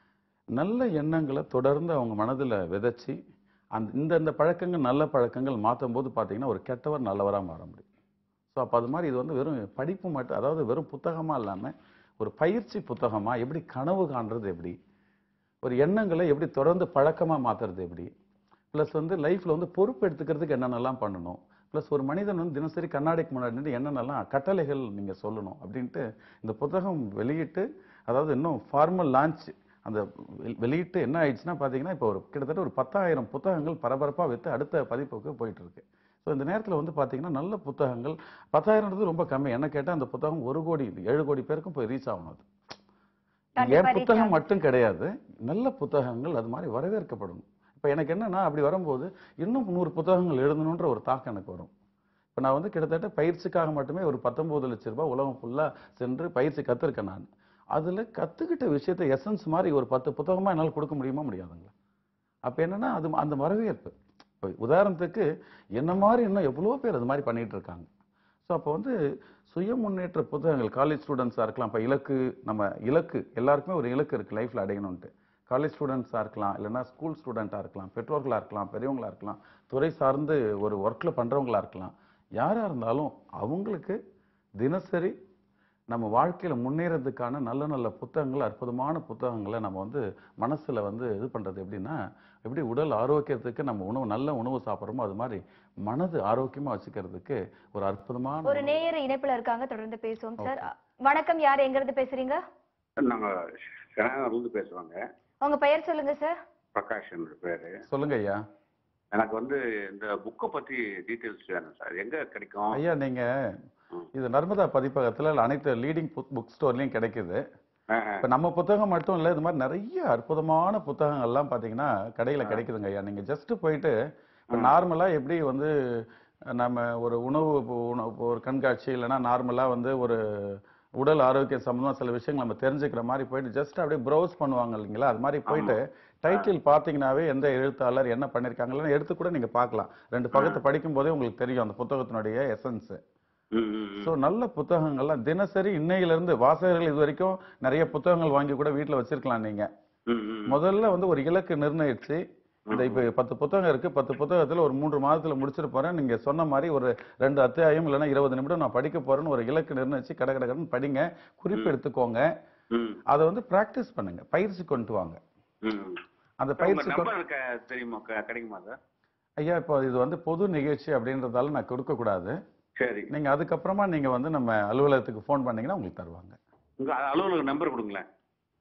நல்ல எண்ணங்களை தொடர்ந்து அவங்க மனதில் விதைச்சி அந்த இந்த இந்த பழக்கங்கள் நல்ல பழக்கங்கள் மாற்றும் போது பார்த்தீங்கன்னா ஒரு கெட்டவர் நல்லவராக மாற முடியும் ஸோ அப்போ அது மாதிரி இது வந்து வெறும் படிப்பு மட்டும் அதாவது வெறும் புத்தகமாக இல்லாமல் ஒரு பயிற்சி புத்தகமாக எப்படி கனவு காண்றது எப்படி ஒரு எண்ணங்களை எப்படி தொடர்ந்து பழக்கமாக மாற்றுறது எப்படி ப்ளஸ் வந்து லைஃப்பில் வந்து பொறுப்பு எடுத்துக்கிறதுக்கு என்னென்னலாம் பண்ணணும் ப்ளஸ் ஒரு மனிதன் வந்து தினசரி கண்ணாடிக்கு முன்னாடி நின்று என்னென்னலாம் கட்டளைகள் நீங்கள் சொல்லணும் அப்படின்ட்டு இந்த புத்தகம் வெளியிட்டு அதாவது இன்னும் ஃபார்மல் லான்ச் அந்த வெ- வெளியிட்டு என்ன ஆயிடுச்சுன்னா பார்த்தீங்கன்னா இப்போ ஒரு கிட்டத்தட்ட ஒரு பத்தாயிரம் புத்தகங்கள் பரபரப்பாக விற்று அடுத்த பதிப்புக்கு போயிட்டு இருக்கு ஸோ இந்த நேரத்தில் வந்து பார்த்தீங்கன்னா நல்ல புத்தகங்கள் பத்தாயிரம்ன்றது ரொம்ப கம்மி என்ன கேட்டால் அந்த புத்தகம் ஒரு கோடி ஏழு கோடி பேருக்கும் போய் ரீச் ஆகணும் அது கண்டிப்பா என் reach புத்தகம் ஆகும். மட்டும் கிடையாது நல்ல புத்தகங்கள் அது மாதிரி வரவேற்கப்படணும் இப்போ எனக்கு என்னன்னா அப்படி வரும்போது இன்னும் நூறு புத்தகங்கள் எழுதணுன்ற ஒரு தாக்கம் எனக்கு வரும் இப்போ நான் வந்து கிட்டத்தட்ட பயிற்சிக்காக மட்டுமே ஒரு பத்தொன்பது லட்ச ரூபாய் உலகம் ஃபுல்லாக சென்று பயிற்சி கற்றுருக்கேன் நான் அதில் கற்றுக்கிட்ட விஷயத்தை எசன்ஸ் மாதிரி ஒரு பத்து புத்தகமாக என்னால் கொடுக்க முடியுமா முடியாதுங்களா அப்போ என்னன்னா அது அந்த வரவேற்பு இப்போ உதாரணத்துக்கு என்ன மாதிரி இன்னும் எவ்வளோ பேர் அது மாதிரி பண்ணிட்டு இருக்காங்க ஸோ அப்போ வந்து சுய முன்னேற்ற புத்தகங்கள் காலேஜ் ஸ்டூடெண்ட்ஸாக இருக்கலாம் இப்போ இலக்கு நம்ம இலக்கு எல்லாருக்குமே ஒரு இலக்கு இருக்குது லைஃப்பில் அடையணும்ன்ட்டு காலேஜ் ஸ்டூடெண்ட்ஸாக இருக்கலாம் இல்லைன்னா ஸ்கூல் ஸ்டூடெண்ட்டாக இருக்கலாம் பெற்றோர்களாக இருக்கலாம் பெரியவங்களா இருக்கலாம் துறை சார்ந்து ஒரு ஒர்க்கில் பண்ணுறவங்களா இருக்கலாம் யாராக இருந்தாலும் அவங்களுக்கு தினசரி நம்ம வாழ்க்கையில் முன்னேறதுக்கான நல்ல நல்ல புத்தகங்கள் அற்புதமான புத்தகங்களை நம்ம வந்து மனசில் வந்து இது பண்ணுறது எப்படின்னா எப்படி உடல் ஆரோக்கியத்துக்கு நம்ம உணவு நல்ல உணவு சாப்பிட்றோமோ அது மாதிரி மனது ஆரோக்கியமாக வச்சுக்கிறதுக்கு ஒரு அற்புதமான ஒரு நேயர் இணைப்புல இருக்காங்க தொடர்ந்து பேசுவோம் சார் வணக்கம் யார் எங்க இருந்து பேசுறீங்க நாங்க செனானூர்லேருந்து பேசுவாங்க உங்க பெயர் சொல்லுங்க சார் பிரகாஷ் என்ற பேரு சொல்லுங்க ஐயா எனக்கு வந்து இந்த புக்கை பத்தி டீட்டெயில்ஸ் வேணும் சார் எங்க கிடைக்கும் ஐயா நீங்க ம். இது நர்மதா பதிப்பகத்துல அனைத்து லீடிங் புக் ஸ்டோர்லயும் கிடைக்குது ஆ, ஆ. இப்ப நம்ம புத்தகம் மட்டும் இல்ல இது மாதிரி நிறைய அற்புதமான புத்தகங்கள்லாம் பாத்தீங்கன்னா கடையில கிடைக்குதுங்க ஐயா நீங்க ஜஸ்ட் போயிட்டு இப்ப ம். நார்மலா எப்படி வந்து நம்ம ஒரு உணவு இப்போ உணவு இப்போ ஒரு கண்காட்சி இல்லைன்னா நார்மலா வந்து ஒரு உடல் ஆரோக்கியம் சம்பந்தமா சில விஷயங்கள் நம்ம தெரிஞ்சுக்கிற மாதிரி போயிட்டு ஜஸ்ட் அப்படியே ப்ரௌஸ் பண்ணுவாங்க இல்லைங்களா அது மாதிரி போயிட்டு டைட்டில் பார்த்தீங்கன்னாவே எந்த எழுத்தாளர் என்ன பண்ணியிருக்காங்கன்னு எடுத்து கூட நீங்க பார்க்கலாம் ரெண்டு பக்கத்தை படிக்கும் போதே உங்களுக்கு தெரியும் அந்த புத்தகத்தினுடைய எசன்ஸ் ம், ம், ம். ஸோ நல்ல புத்தகங்கள்லாம் தினசரி இன்னையில இருந்து வாசகர்கள் இது வரைக்கும் நிறைய புத்தகங்கள் வாங்கி கூட வீட்டில் வச்சிருக்கலாம் நீங்க ம், ம். முதல்ல வந்து ஒரு இலக்கு நிர்ணயிச்சு இந்த இப்போ பத்து புத்தகம் இருக்கு பத்து புத்தகத்துல ஒரு மூன்று மாதத்துல முடிச்சிட்டு போறேன் நீங்க சொன்ன மாதிரி ஒரு ரெண்டு அத்தியாயம் இல்லைன்னா இருபது நிமிடம் நான் படிக்க போறேன்னு ஒரு இலக்கு நிர்ணயிச்சு கட கட கடன்னு படிங்க குறிப்பு எடுத்துக்கோங்க ம், அதை வந்து பிராக்டிஸ் பண்ணுங்க பயிற்சி கொண்டு வாங்க ம். அந்த உங்க பயிற்சி கொண்டு- நம்பர் க- தெரியுமா க- கிடைக்குமா சார் ஐயா இப்போ இது வந்து பொது நிகழ்ச்சி அப்படின்றதால நான் கொடுக்க கூடாது சரி நீங்க அதுக்கப்புறமா நீங்க வந்து நம்ம அலுவலகத்துக்கு ஃபோன் பண்ணீங்கன்னா உங்களுக்கு தருவாங்க உங்க அலுவலக நம்பர் கொடுங்களேன்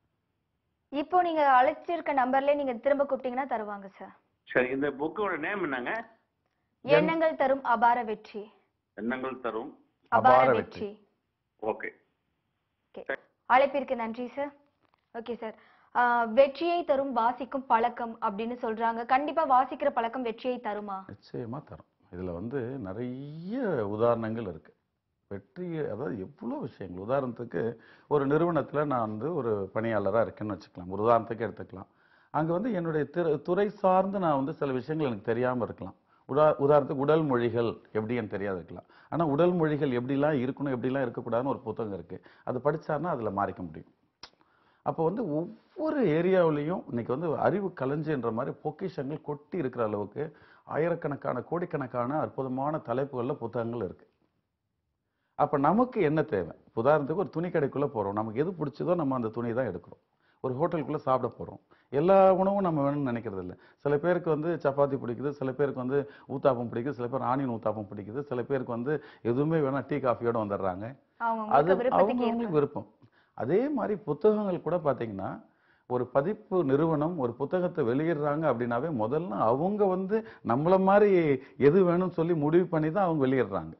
இப்போ நீங்க அழைச்சிருக்க நம்பர்ல நீங்க திரும்ப கூப்பிட்டீங்கன்னா தருவாங்க சார் சரி இந்த புக்கோட நேம் என்னங்க எண்ணங்கள் தரும் அபார வெற்றி எண்ணங்கள் தரும் அபார அபார வெற்றி ஓகே அழைப்பிற்கு நன்றி சார் ஓகே சார் வெற்றியை தரும் வாசிக்கும் பழக்கம் அப்படின்னு சொல்றாங்க கண்டிப்பா வாசிக்கிற பழக்கம் வெற்றியை தருமா நிச்சயமா தரும் இதுல வந்து நிறைய உதாரணங்கள் இருக்கு வெற்றி அதாவது எவ்வளோ விஷயங்கள் உதாரணத்துக்கு ஒரு நிறுவனத்துல நான் வந்து ஒரு பணியாளரா இருக்கேன்னு வச்சுக்கலாம் ஒரு உதாரணத்துக்கு எடுத்துக்கலாம் அங்க வந்து என்னுடைய திரு துறை சார்ந்து நான் வந்து சில விஷயங்கள் எனக்கு தெரியாம இருக்கலாம் உதா உதாரணத்துக்கு உடல் மொழிகள் எப்படின்னு தெரியாது இருக்கலாம் ஆனா உடல் மொழிகள் எப்படிலாம் இருக்கணும் எப்படிலாம் இருக்கக்கூடாதுன்னு ஒரு புத்தகம் இருக்கு அது படிச்சாருன்னா அதுல மாறிக்க முடியும் அப்போ வந்து ஒவ்வொரு ஏரியாவிலையும் இன்னைக்கு வந்து அறிவு களஞ்சின்ற மாதிரி பொக்கிஷங்கள் கொட்டி இருக்கிற அளவுக்கு ஆயிரக்கணக்கான கோடிக்கணக்கான அற்புதமான தலைப்புகள்ல புத்தகங்கள் இருக்கு அப்ப நமக்கு என்ன தேவை உதாரணத்துக்கு ஒரு துணி கடைக்குள்ள போறோம் நமக்கு எது பிடிச்சதோ நம்ம அந்த துணி தான் எடுக்கிறோம் ஒரு ஹோட்டலுக்குள்ள சாப்பிட போறோம் எல்லா உணவும் நம்ம வேணும்னு நினைக்கிறது இல்லை சில பேருக்கு வந்து சப்பாத்தி பிடிக்குது சில பேருக்கு வந்து ஊத்தாப்பம் பிடிக்குது சில பேர் ஆனியன் ஊத்தாப்பம் பிடிக்குது சில பேருக்கு வந்து எதுவுமே வேணா டீ காஃபியோட வந்துடுறாங்க அவங்க அது உங்களுக்கு விருப்பத்துக்கு ஏற்ப அவங்களுக்கு விருப்பம் அதே மாதிரி புத்தகங்கள் கூட பாத்தீங்கன்னா ஒரு பதிப்பு நிறுவனம் ஒரு புத்தகத்தை வெளியிடுறாங்க அப்படின்னாவே முதல்ல அவங்க வந்து நம்மள மாதிரி எது வேணும்னு சொல்லி முடிவு பண்ணி தான் அவங்க வெளியிடுறாங்க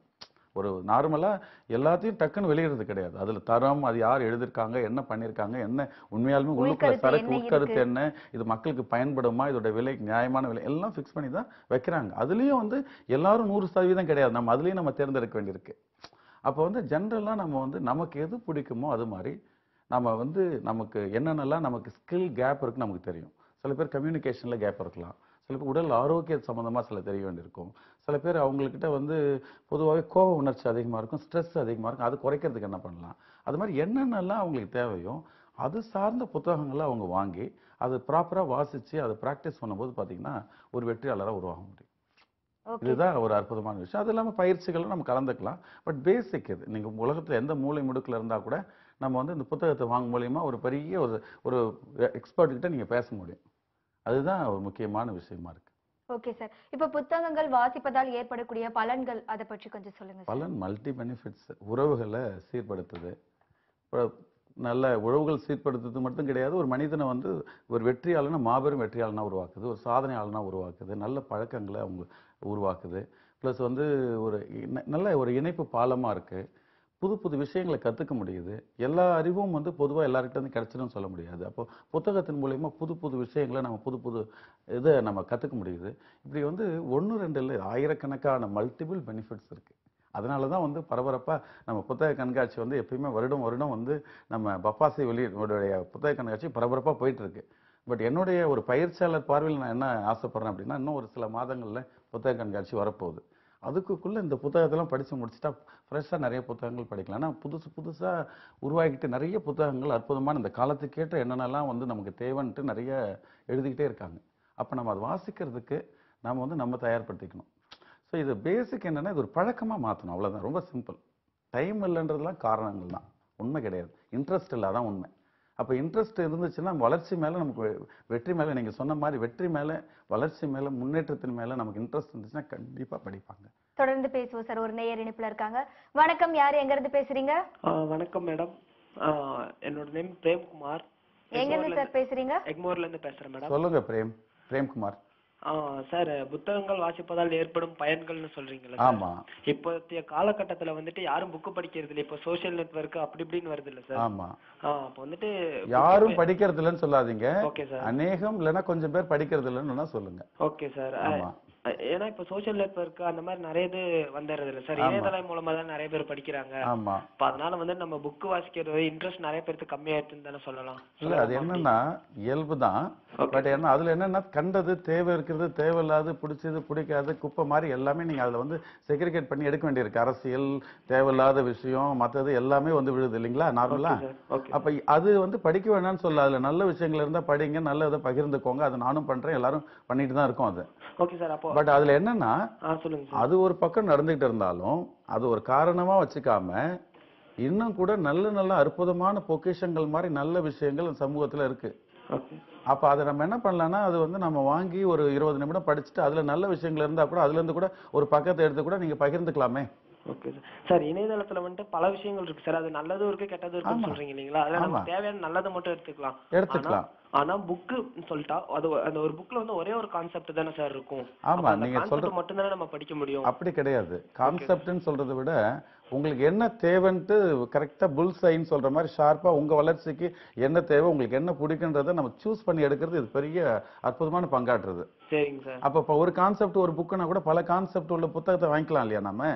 ஒரு நார்மலா எல்லாத்தையும் டக்குன்னு வெளியிடுறது கிடையாது அதுல தரம் அது யார் எழுதியிருக்காங்க என்ன பண்ணியிருக்காங்க என்ன உண்மையாலுமே உள்ளுக்குள்ள உள்கருத்து சரக்கு என்ன உட்கருத்து இருக்கு? என்ன இது மக்களுக்கு பயன்படுமா இதோட விலை நியாயமான விலை எல்லாம் ஃபிக்ஸ் பண்ணி தான் வைக்கிறாங்க அதுலயும் வந்து எல்லாரும் நூறு சதவீதம் கிடையாது நம்ம அதுலயும் நம்ம தேர்ந்தெடுக்க வேண்டியிருக்கு அப்போ வந்து ஜென்ரலா நம்ம வந்து நமக்கு எது பிடிக்குமோ அது மாதிரி நம்ம வந்து நமக்கு என்னென்னலாம் நமக்கு ஸ்கில் கேப் இருக்கு நமக்கு தெரியும் சில பேர் கம்யூனிகேஷன்ல கேப் இருக்கலாம் சில பேர் உடல் ஆரோக்கிய சம்பந்தமா சில தெரிய வேண்டியிருக்கும் சில பேர் அவங்கக்கிட்ட வந்து பொதுவாகவே கோப உணர்ச்சி அதிகமா இருக்கும் ஸ்ட்ரெஸ் அதிகமா இருக்கும் அது குறைக்கிறதுக்கு என்ன பண்ணலாம் அது மாதிரி என்னென்னலாம் அவங்களுக்கு தேவையோ அது சார்ந்த புத்தகங்களை அவங்க வாங்கி அது ப்ராப்பரா வாசிச்சு அதை ப்ராக்டிஸ் பண்ணும்போது பார்த்தீங்கன்னா ஒரு வெற்றியாளரா உருவாக முடியும் ஓகே இதுதான் ஒரு அற்புதமான விஷயம் அது இல்லாமல் பயிற்சிகளும் நம்ம கலந்துக்கலாம் பட் பேசிக் இது நீங்க உலகத்துல எந்த மூலை முடுக்குல இருந்தா கூட நம்ம வந்து இந்த புத்தகத்தை வாங்கும் மூலியமா ஒரு பெரிய ஒரு ஒரு எக்ஸ்பர்ட் கிட்ட நீங்க பேச முடியும் அதுதான் ஒரு முக்கியமான விஷயமா இருக்கு ஓகே சார் இப்ப புத்தகங்கள் வாசிப்பதால் ஏற்படக்கூடிய பலன்கள் அதை பற்றி கொஞ்சம் சொல்லுங்க சார் பலன் மல்டி பெனிஃபிட்ஸ் உறவுகளை சீர்படுத்துது இப்போ நல்ல உறவுகள் சீர்படுத்துறது மட்டும் கிடையாது ஒரு மனிதனை வந்து ஒரு வெற்றியாளனா மாபெரும் வெற்றியாளனா உருவாக்குது ஒரு சாதனையாளனா உருவாக்குது நல்ல பழக்கங்களை அவங்க உருவாக்குது ப்ளஸ் வந்து ஒரு இண- நல்ல ஒரு இணைப்பு பாலமா இருக்கு புது புது விஷயங்களை கத்துக்க முடியுது எல்லா அறிவும் வந்து பொதுவா எல்லார்கிட்ட இருந்து கிடைச்சிடும் சொல்ல முடியாது அப்போ புத்தகத்தின் மூலயமா புது புது விஷயங்களை நம்ம புது புது இதை நம்ம கத்துக்க முடியுது இப்படி வந்து ஒன்று ரெண்டு இல்லை ஆயிரக்கணக்கான மல்டிபிள் பெனிஃபிட்ஸ் இருக்கு அதனால தான் வந்து பரபரப்பா நம்ம புத்தக கண்காட்சி வந்து எப்பயுமே வருடம் வருடம் வந்து நம்ம பப்பாசி வெளியுடைய புத்தக கண்காட்சி பரபரப்பா போயிட்டு இருக்கு பட் என்னுடைய ஒரு பயிற்சியாளர் பார்வையில் நான் என்ன ஆசைப்படுறேன் அப்படின்னா இன்னும் ஒரு சில மாதங்கள்ல புத்தக கண்காட்சி வரப்போகுது அதுக்குள்ள இந்த புத்தகத்தெல்லாம் படிச்சு முடிச்சுட்டா ஃப்ரெஷ்ஷாக நிறைய புத்தகங்கள் படிக்கலாம் ஆனால் புதுசு புதுசா உருவாக்கிட்டு நிறைய புத்தகங்கள் அற்புதமான இந்த காலத்துக்கேற்ற என்னென்னலாம் வந்து நமக்கு தேவைன்ட்டு நிறைய எழுதிக்கிட்டே இருக்காங்க அப்போ நம்ம அதை வாசிக்கிறதுக்கு நாம வந்து நம்ம தயார்படுத்திக்கணும் ஸோ இது பேசிக் என்னன்னா இது ஒரு பழக்கமா மாற்றணும் அவ்வளவுதான் ரொம்ப சிம்பிள் டைம் இல்லைன்றதுலாம் காரணங்கள் தான் உண்மை கிடையாது இன்ட்ரெஸ்ட் இல்லை அதான் உண்மை அப்போ இன்ட்ரெஸ்ட் இருந்துச்சுன்னா வளர்ச்சி மேலே நமக்கு வெ- வெற்றி மேலே நீங்கள் சொன்ன மாதிரி வெற்றி மேலே வளர்ச்சி மேலே முன்னேற்றத்தின் மேலே நமக்கு இன்ட்ரெஸ்ட் இருந்துச்சுன்னா கண்டிப்பாக படிப்பாங்க தொடர்ந்து பேசுவோம் சார் ஒரு நேயர் இணைப்புல இருக்காங்க வணக்கம் யாரு எங்க இருந்து பேசுறீங்க ஆ, வணக்கம் மேடம் ஆ, என்னோட நேம் பிரேம்குமார் எங்க இருந்து சார் பேசுறீங்க எக்மோர்ல இருந்து பேசுறேன் மேடம் சொல்லுங்க பிரேம் பிரேம்குமார் ஆ, சார் புத்தகங்கள் வாசிப்பதால் ஏற்படும் பயன்கள்னு சொல்றீங்களா சார்? ஆமா இப்போதைய காலகட்டத்துல வந்துட்டு யாரும் புக் படிக்கிறது இல்ல இப்போ சோஷியல் நெட்வொர்க் அப்படி இப்படின்னு வருது இல்ல சார் ஆமா ஆ, அப்போ வந்துட்டு யாரும் படிக்கிறது இல்லைன்னு சொல்லாதீங்க ஓகே சார் அநேகம் இல்லைன்னா கொஞ்சம் பேர் படிக்கிறது இல்லைன்னு வேணா சொல்லுங்க ஓகே சார் ஆமா ஏன்னா இப்போ சோஷியல் நெட்வொர்க் அந்த மாதிரி நிறைய இது வந்துடுறது இல்ல சார் ஆமா. இணையதளம் மூலமா தான் நிறைய பேர் படிக்கிறாங்க ஆமா அப்ப அதனால வந்து நம்ம புக் வாசிக்கிறது இன்ட்ரெஸ்ட் நிறைய பேருக்கு கம்மியாயிருச்சுன்னு தானே சொல்லலாம் இல்ல அது என்னன்னா இயல்பு தான் Okay. பட் என்ன அதுல என்னன்னா கண்டது தேவை இருக்கிறது தேவையில்லாது பிடிச்சது பிடிக்காது குப்பை மாதிரி எல்லாமே நீங்க அதுல வந்து செக்ரிகேட் பண்ணி எடுக்க வேண்டியிருக்கு அரசியல் தேவையில்லாத விஷயம் மத்தது எல்லாமே வந்து விழுது இல்லைங்களா நார்மலா ஓகே அப்ப அது வந்து படிக்க வேணாம்னு சொல்ல அதுல நல்ல விஷயங்கள் இருந்தா படிங்க நல்ல இதை பகிர்ந்துக்கோங்க அது நானும் பண்றேன் எல்லாரும் பண்ணிட்டு தான் இருக்கோம் அது ஓகே சார் அப்போ பட் அதுல என்னன்னா ஆ சொல்லுங்க சார் அது ஒரு பக்கம் நடந்துகிட்டு இருந்தாலும் அது ஒரு காரணமா வச்சுக்காம இன்னும் கூட நல்ல நல்ல அற்புதமான பொக்கிஷங்கள் மாதிரி நல்ல விஷயங்கள் இந்த சமூகத்துல இருக்கு ஓகே அப்ப அதை நம்ம என்ன பண்ணலாம்னா அது வந்து நம்ம வாங்கி ஒரு இருபது நிமிடம் படிச்சுட்டு அதுல நல்ல விஷயங்கள் இருந்தா கூட அதுல இருந்து கூட ஒரு பக்கத்தை எடுத்து கூட நீங்க பகிர்ந்துக்கலாமே ஓகே சார் சார் இணையதளத்துல வந்துட்டு பல விஷயங்கள் இருக்கு சார் அது நல்லதும் இருக்கு கெட்டதும் இருக்குன்னு ஆமா. சொல்றீங்க இல்லைங்களா அதுல ஆமா. நமக்கு தேவையான நல்லதை மட்டும் எடுத்துக்கலாம் எடுத்துக்கலாம் ஆனா புக்கு சொல்லிட்டா அது ஒ- அந்த ஒரு புக்ல வந்து ஒரே ஒரு கான்செப்ட் தானே சார் இருக்கும் ஆமா, அப்ப அந்த நீங்க concept சொல்ற- மட்டும் தானே நம்ம படிக்க முடியும் அப்படி கிடையாது கான்செப்ட்னு சொல்றதை விட உங்களுக்கு என்ன தேவைன்ட்டு கரெக்டா புல் சைன்னு சொல்ற மாதிரி ஷார்ப்பா உங்க வளர்ச்சிக்கு என்ன தேவை உங்களுக்கு என்ன பிடிக்குன்றதை நம்ம சூஸ் பண்ணி எடுக்கிறது இது பெரிய அற்புதமான பங்காற்றுறது சரிங்க சார் அப்ப இப்ப ஒரு கான்செப்ட் ஒரு புக்குனா கூட பல கான்செப்ட் உள்ள புத்தகத்தை வாங்கிக்கலாம் இல்லையா நம்ம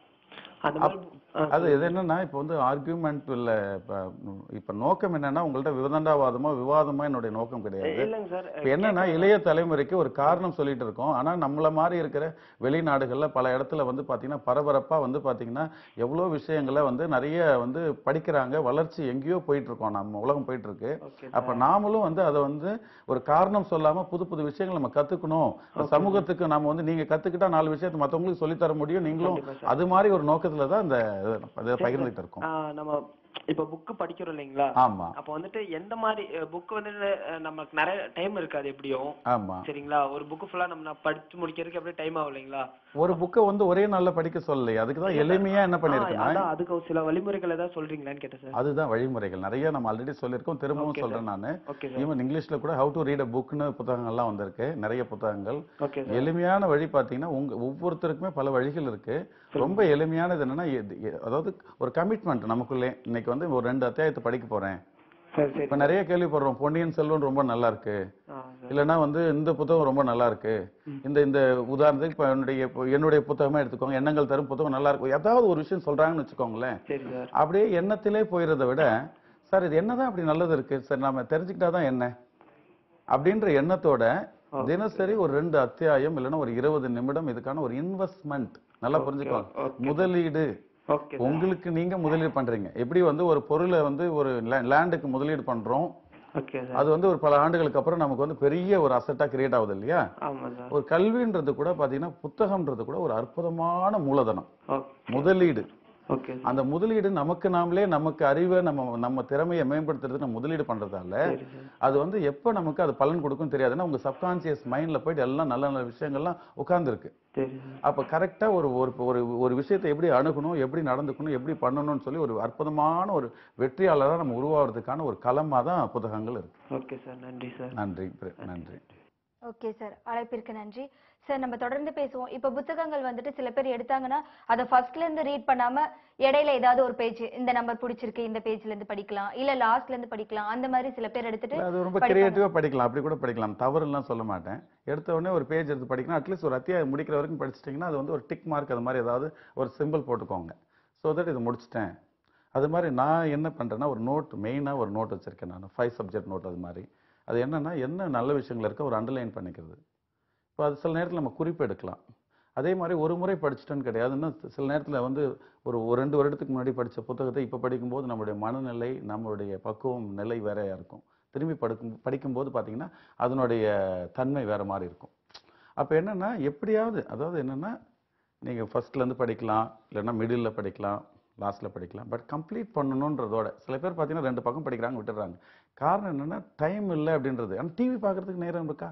அந்த மாதிரி book- ஆ, அது இது என்னன்னா இப்போ வந்து ஆர்கியூமெண்ட் இல்ல இப்ப இப்ப நோக்கம் என்னன்னா உங்கள்ட்ட விதண்டாவாதமோ விவாதமோ என்னுடைய நோக்கம் கிடையாது இல்லைங்க சார் இப்ப என்னன்னா இளைய தலைமுறைக்கு ஒரு காரணம் சொல்லிட்டு இருக்கோம் ஆனா நம்மள மாதிரி இருக்கிற வெளிநாடுகள்ல பல இடத்துல வந்து பாத்தீங்கன்னா பரபரப்பா வந்து பாத்தீங்கன்னா எவ்வளவு விஷயங்களை வந்து நிறைய வந்து படிக்கிறாங்க வளர்ச்சி எங்கேயோ போயிட்டு இருக்கோம் நம்ம உலகம் போயிட்டு இருக்கு ஓகே அப்ப நாமளும் வந்து அதை வந்து ஒரு காரணம் சொல்லாம புது புது விஷயங்கள் நம்ம கத்துக்கணும் இந்த சமூகத்துக்கு நாம வந்து நீங்க கத்துக்கிட்டா நாலு விஷயத்தை மத்தவங்களுக்கு சொல்லித் தர முடியும் நீங்களும் கண்டிப்பா சார் அது மாதிரி ஒரு நோக்கத்துல தான் இந்த இதை பகிர்ந்துட்டு இருக்கோம் ஆ, நம்ம இப்ப புக் படிக்கிறோம் இல்லைங்களா ஆமா அப்ப வந்துட்டு எந்த மாதிரி புக் வந்துட்டு அஹ், நமக்கு நிறைய டைம் இருக்காது எப்படியும் ஆமா சரிங்களா ஒரு புக் ஃபுல்லா நம்ம படிச்சு முடிக்கிறதுக்கு அப்படியே டைம் ஆகும் இல்லைங்களா ஒரு புக்கை வந்து ஒரே நாள்ல படிக்க சொல்லலையே அதுக்கு தான் எளிமையா என்ன ஆ, பண்ணிருக்குன்னா அதான் அதுக்கு ஒரு சில வழிமுறைகள் ஏதாவது சொல்றீங்களான்னு கேட்டேன் சார் அதுதான் வழிமுறைகள் நிறைய நம்ம ஆல்ரெடி சொல்லியிருக்கோம் திரும்பவும் Okay, sir. சொல்றேன் நானு ஓகே சார் ஈவன் இங்கிலீஷ்ல கூட ஹவு டு ரீட் அ புக்னு புத்தகங்கள்லாம் வந்திருக்கு நிறைய புத்தகங்கள் ஓகே சார் எளிமையான வழி பாத்தீங்கன்னா உங்க ஒவ்வொருத்தருக்குமே பல வழிகள் இருக்கு ரொம்ப எளிமையானது என்னன்னா எது- எ- அதாவது ஒரு கமிட்மெண்ட் நமக்குள்ளே இன்னைக்கு வந்து ஒரு ரெண்டு அத்தியாயத்தை படிக்க போறேன் சரி சரி இப்ப நிறைய கேள்விப்படுறோம் பொன்னியின் செல்வன் ரொம்ப நல்லா இருக்கு ஆ, சார். இல்லைன்னா வந்து இந்த புத்தகம் ரொம்ப நல்லா இருக்கு இந்த இந்த உதாரணத்துக்கு இப்ப என்னுடைய இப்ப என்னுடைய புத்தகமே எடுத்துக்கோங்க எண்ணங்கள் தரும் புத்தகம் நல்லா இருக்கும் ஏதாவது ஒரு விஷயம் சொல்றாங்கன்னு வச்சுக்கோங்களேன் சரி சார் அப்படியே எண்ணத்திலே போயிறதை விட சார் இது என்னதான் அப்படி நல்லது இருக்கு சரி நாம தெரிஞ்சுக்கிட்டாதான் என்ன அப்படின்ற எண்ணத்தோட தினசரி ஒரு ரெண்டு அத்தியாயம் இல்லைன்னா ஒரு இருபது நிமிடம் இதுக்கான ஒரு இன்வெஸ்ட்மெண்ட் நல்லா புரிஞ்சுக்கோங்க okay. முதலீடு ஓகே சார் உங்களுக்கு நீங்க முதலீடு பண்றீங்க எப்படி வந்து ஒரு பொருளை வந்து ஒரு லேண்டுக்கு முதலீடு பண்றோம் ஓகே சார் அது வந்து ஒரு பல ஆண்டுகளுக்கு அப்புறம் நமக்கு வந்து பெரிய ஒரு அசட்டா கிரியேட் ஆகுது இல்லையா ஆமா சார் ஒரு கல்வின்றது கூட பாத்தீங்கன்னா புத்தகம்ன்றது கூட ஒரு அற்புதமான மூலதனம் ஓகே முதலீடு ஓகே சார் அந்த முதலீடு நமக்கு நாமளே நமக்கு அறிவை நம்ம நம்ம திறமையை மேம்படுத்துறதுக்கு நம்ம முதலீடு பண்றதால சரி சார் அது வந்து எப்ப நமக்கு அது பலன் கொடுக்கும் தெரியாதுன்னா உங்க சப்கான்சியஸ் மைண்ட்ல போயிட்டு எல்லாம் நல்ல நல்ல விஷயங்கள்லாம் உட்கார்ந்துருக்கு சரி சார் அப்ப கரெக்டா ஒரு ஒரு ஒரு ஒரு விஷயத்தை எப்படி அணுகணும் எப்படி நடந்துக்கணும் எப்படி பண்ணணும்னு சொல்லி ஒரு அற்புதமான ஒரு வெற்றியாளரா நம்ம உருவாகிறதுக்கான ஒரு களமா தான் புத்தகங்கள் இருக்கு ஓகே சார் நன்றி சார் நன்றி பிர- நன்றி ஓகே சார் அழைப்பிற்கு நன்றி சார் நம்ம தொடர்ந்து பேசுவோம் இப்ப புத்தகங்கள் வந்துட்டு சில பேர் எடுத்தாங்கன்னா அதை ஃபர்ஸ்ட்ல இருந்து ரீட் பண்ணாம இடையில ஏதாவது ஒரு பேஜ் இந்த நம்பர் பிடிச்சிருக்கு இந்த பேஜ்ல இருந்து படிக்கலாம் இல்ல லாஸ்ட்ல இருந்து படிக்கலாம் அந்த மாதிரி சில பேர் எடுத்துட்டு இல்ல, அது ரொம்ப படிப்பாங்க. கிரியேட்டிவா படிக்கலாம் அப்படி கூட படிக்கலாம் தவறுலாம் சொல்ல மாட்டேன் எடுத்த உடனே ஒரு பேஜ் எடுத்து படிக்கணும் அட்லீஸ்ட் ஒரு அத்தியாயம் முடிக்கிற வரைக்கும் படிச்சிட்டிங்கன்னா அது வந்து ஒரு டிக் மார்க் அது மாதிரி ஏதாவது ஒரு சிம்பிள் போட்டுக்கோங்க ஸோ தட் இது முடிச்சிட்டேன் அது மாதிரி நான் என்ன பண்றேன்னா ஒரு நோட் மெயினா ஒரு நோட் வச்சிருக்கேன் நான் ஃபைவ் சப்ஜெக்ட் நோட் அது மாதிரி அது என்னன்னா என்ன நல்ல விஷயங்கள் இருக்க ஒரு அண்டர்லைன் பண்ணிக்கிறது இப்போ அது சில நேரத்தில் நம்ம குறிப்பு எடுக்கலாம் அதே மாதிரி ஒரு முறை படிச்சிட்டோன்னு கிடையாது இன்னும் சில நேரத்தில் வந்து ஒரு ஒரு ரெண்டு வருடத்துக்கு முன்னாடி படித்த புத்தகத்தை இப்போ படிக்கும்போது நம்மளுடைய மனநிலை நம்மளுடைய பக்குவம் நிலை வேறையாக இருக்கும் திரும்பி படிக்கும் படிக்கும்போது பார்த்தீங்கன்னா அதனுடைய தன்மை வேற மாதிரி இருக்கும் அப்போ என்னன்னா எப்படியாவது அதாவது என்னன்னா நீங்கள் ஃபர்ஸ்ட்லேருந்து படிக்கலாம் இல்லைன்னா மிடில் படிக்கலாம் லாஸ்ட்டில் படிக்கலாம் பட் கம்ப்ளீட் பண்ணணுன்றதோட சில பேர் பார்த்தீங்கன்னா ரெண்டு பக்கம் படிக்கிறாங்க விட்டுடுறாங்க காரணம் என்னன்னா டைம் இல்லை அப்படின்றது ஆனால் டிவி பார்க்கறதுக்கு நேரம் இருக்கா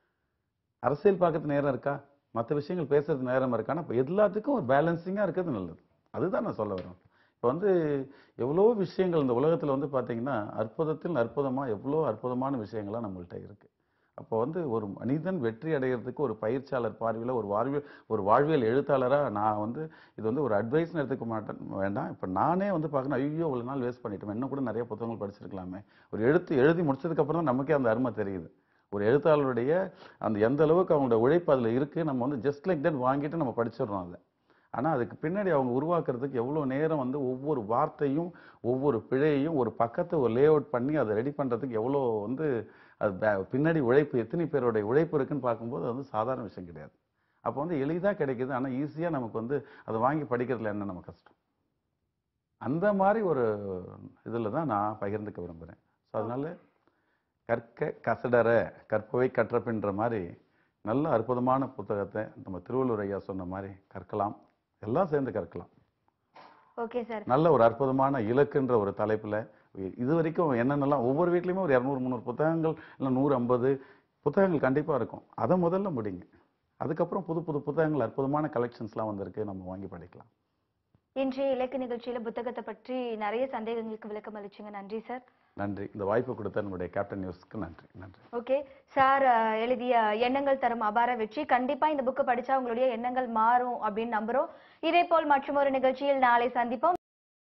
அரசியல் பார்க்கறதுக்கு நேரம் இருக்கா மற்ற விஷயங்கள் பேசுறதுக்கு நேரம் இருக்கா இப்போ எல்லாத்துக்கும் ஒரு பேலன்சிங்காக இருக்கிறது நல்லது அதுதான் நான் சொல்ல வரேன் இப்போ வந்து எவ்வளோ விஷயங்கள் இந்த உலகத்தில் வந்து பார்த்தீங்கன்னா அற்புதத்தில் அற்புதமாக எவ்வளோ அற்புதமான விஷயங்கள்லாம் நம்மள்ட்ட இருக்கு அப்போ வந்து ஒரு மனிதன் வெற்றி அடைகிறதுக்கு ஒரு பயிற்சியாளர் பார்வையில் ஒரு வாழ்வியல் ஒரு வாழ்வியல் எழுத்தாளராக நான் வந்து இது வந்து ஒரு அட்வைஸ்னு எடுத்துக்க மாட்டேன் வேண்டாம் இப்போ நானே வந்து பார்க்கணும் ஐயோ இவ்வளோ நாள் வேஸ்ட் பண்ணிட்டோம் இன்னும் கூட நிறைய புத்தகங்கள் படிச்சிருக்கலாமே ஒரு எழுத்து எழுதி முடிச்சதுக்கப்புறம் தான் நமக்கே அந்த அருமை தெரியுது ஒரு எழுத்தாளருடைய அந்த எந்த அளவுக்கு அவங்களோட உழைப்பு அதில் இருக்குது நம்ம வந்து ஜஸ்ட் லைக் தட் வாங்கிட்டு நம்ம படிச்சிடுறோம் அதை ஆனால் அதுக்கு பின்னாடி அவங்க உருவாக்குறதுக்கு எவ்வளோ நேரம் வந்து ஒவ்வொரு வார்த்தையும் ஒவ்வொரு பிழையையும் ஒரு பக்கத்தை ஒரு லே அவுட் பண்ணி அதை ரெடி பண்ணுறதுக்கு எவ்வளோ வந்து அது பே- பின்னாடி உழைப்பு எத்தனை பேருடைய உழைப்பு இருக்குன்னு பார்க்கும்போது அது வந்து சாதாரண விஷயம் கிடையாது அப்போ வந்து எளிதாக கிடைக்குது ஆனால் ஈஸியாக நமக்கு வந்து அதை வாங்கி படிக்கிறதுல என்ன நம்ம கஷ்டம் அந்த மாதிரி ஒரு இதில் தான் நான் பகிர்ந்துக்க விரும்புகிறேன் ஸோ அதனால கற்க கசடற கற்பவை கற்றப்பின்ற மாதிரி நல்ல அற்புதமான புத்தகத்தை நம்ம திருவள்ளுவர் ஐயா சொன்ன மாதிரி கற்கலாம் எல்லாம் சேர்ந்து கற்கலாம் ஓகே சார் நல்ல ஒரு அற்புதமான இலக்குன்ற ஒரு தலைப்புல இ- இது வரைக்கும் என்னென்னலாம் ஒவ்வொரு வீட்லயுமே ஒரு இரநூறு முந்நூறு புத்தகங்கள் இல்லை நூறு ஐம்பது புத்தகங்கள் கண்டிப்பா இருக்கும் அதை முதல்ல முடிங்க அதுக்கப்புறம் புது புது புத்தகங்கள் அற்புதமான கலெக்ஷன்ஸ்லாம் வந்திருக்கு நம்ம வாங்கி படிக்கலாம் இன்றைய இலக்கு நிகழ்ச்சியில புத்தகத்தை பற்றி நிறைய சந்தேகங்களுக்கு விளக்கம் அளிச்சீங்க நன்றி சார் நன்றி இந்த வாய்ப்பு கொடுத்த நம்முடைய கேப்டன் நியூஸ்க்கு நன்றி நன்றி ஓகே சார் அஹ், எழுதிய எண்ணங்கள் தரும் அபார வெற்றி கண்டிப்பா இந்த புக்கை படிச்சா உங்களுடைய எண்ணங்கள் மாறும் அப்படின்னு நம்புறோம் இதே போல் மற்றொரு நிகழ்ச்சியில் நாளை சந்திப்போம்